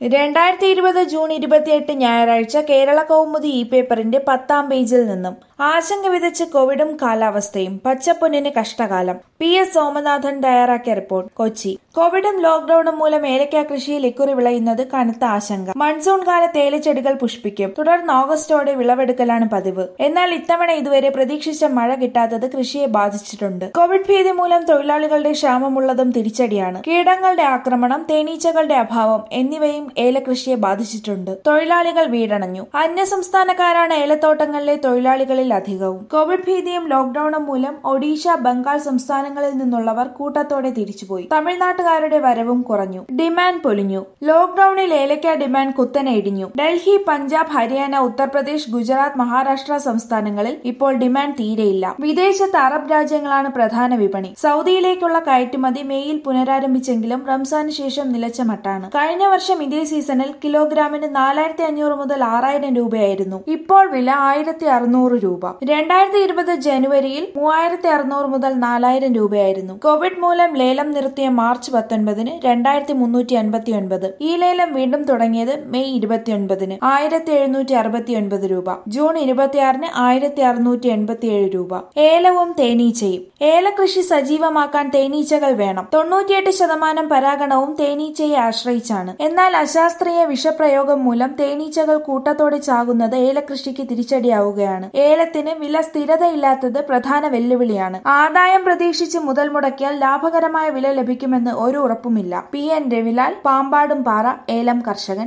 രണ്ടായിരത്തി ഇരുപത് ജൂൺ ഇരുപത്തിയെട്ട് ഞായറാഴ്ച കേരള കൗമുദി ഇ പേപ്പറിന്റെ പത്താം പേജിൽ നിന്നും ആശങ്ക വിതച്ച് കോവിഡും കാലാവസ്ഥയും പച്ചപ്പൊന്നിന് കഷ്ടകാലം പി എസ് സോമനാഥൻ തയ്യാറാക്കിയ റിപ്പോർട്ട് കൊച്ചി കോവിഡും ലോക്ഡൌണും മൂലം ഏലക്ക കൃഷിയിൽ ഇക്കുറി വിളയുന്നത് കനത്ത ആശങ്ക മൺസൂൺ കാലത്ത് ഏലച്ചെടികൾ പുഷ്പിക്കും തുടർന്ന് ഓഗസ്റ്റോടെ വിളവെടുക്കലാണ് പതിവ് എന്നാൽ ഇത്തവണ ഇതുവരെ പ്രതീക്ഷിച്ച മഴ കിട്ടാത്തത് കൃഷിയെ ബാധിച്ചിട്ടുണ്ട് കോവിഡ് ഭീതി മൂലം തൊഴിലാളികളുടെ ക്ഷാമമുള്ളതും തിരിച്ചടിയാണ് കീടങ്ങളുടെ ആക്രമണം തേനീച്ചകളുടെ അഭാവം എന്നിവയും ഏലകൃഷിയെ ബാധിച്ചിട്ടുണ്ട് തൊഴിലാളികൾ വീടണഞ്ഞു അന്യസംസ്ഥാനക്കാരാണ് ഏലത്തോട്ടങ്ങളിലെ തൊഴിലാളികളിൽ അധികവും കോവിഡ് ഭീതിയും ലോക്ഡൌണും മൂലം ഒഡീഷ ബംഗാൾ സംസ്ഥാനങ്ങളിൽ നിന്നുള്ളവർ കൂട്ടത്തോടെ തിരിച്ചുപോയി തമിഴ്നാട്ടുകാരുടെ വരവും കുറഞ്ഞു ഡിമാൻഡ് പൊലിഞ്ഞു ലോക്ഡൌണിൽ ഏലക്ക ഡിമാൻഡ് കുത്തനെ ഇടിഞ്ഞു ഡൽഹി പഞ്ചാബ് ഹരിയാന ഉത്തർപ്രദേശ് ഗുജറാത്ത് മഹാരാഷ്ട്ര സംസ്ഥാനങ്ങളിൽ ഇപ്പോൾ ഡിമാൻഡ് തീരെയില്ല വിദേശത്ത് അറബ് രാജ്യങ്ങളാണ് പ്രധാന വിപണി സൗദിയിലേക്കുള്ള കയറ്റുമതി മേയിൽ പുനരാരംഭിച്ചെങ്കിലും റംസാന് ശേഷം നിലച്ച മട്ടാണ് കഴിഞ്ഞ വർഷം ഇതേ സീസണിൽ കിലോഗ്രാമിന് നാലായിരത്തി അഞ്ഞൂറ് മുതൽ ആറായിരം രൂപയായിരുന്നു ഇപ്പോൾ വില ആയിരത്തി അറുന്നൂറ് രൂപ രണ്ടായിരത്തി ഇരുപത് ജനുവരിയിൽ മൂവായിരത്തി അറുന്നൂറ് മുതൽ നാലായിരം രൂപയായിരുന്നു കോവിഡ് മൂലം ലേലം നിർത്തിയ മാർച്ച് പത്തൊൻപതിന് രണ്ടായിരത്തി മുന്നൂറ്റി അൻപത്തി ഒൻപത് ഈ ലേലം വീണ്ടും തുടങ്ങിയത് മെയ് ഇരുപത്തിയൊൻപതിന് ആയിരത്തി എഴുന്നൂറ്റി അറുപത്തി ഒൻപത് രൂപ ജൂൺ ഇരുപത്തിയാറിന് ആയിരത്തി അറുന്നൂറ്റി എൺപത്തിയേഴ് രൂപ ഏലവും തേനീച്ചയും ഏലകൃഷി സജീവമാക്കാൻ തേനീച്ചകൾ വേണം തൊണ്ണൂറ്റിയെട്ട് ശതമാനം പരാഗണവും തേനീച്ചയെ ആശ്രയിച്ചാണ് എന്നാൽ അശാസ്ത്രീയ വിഷപ്രയോഗം മൂലം തേനീച്ചകൾ കൂട്ടത്തോടെ ചാകുന്നത് ഏലകൃഷിക്ക് തിരിച്ചടിയാവുകയാണ് ഏലത്തിന് വില സ്ഥിരതയില്ലാത്തത് പ്രധാന വെല്ലുവിളിയാണ് ആദായം പ്രതീക്ഷിച്ച് മുതൽ മുടക്കിയാൽ ലാഭകരമായ വില ലഭിക്കുമെന്ന് ഒരു ഉറപ്പുമില്ല പി എൻ രവിലാൽ പാമ്പാടും പാറ ഏലം കർഷകൻ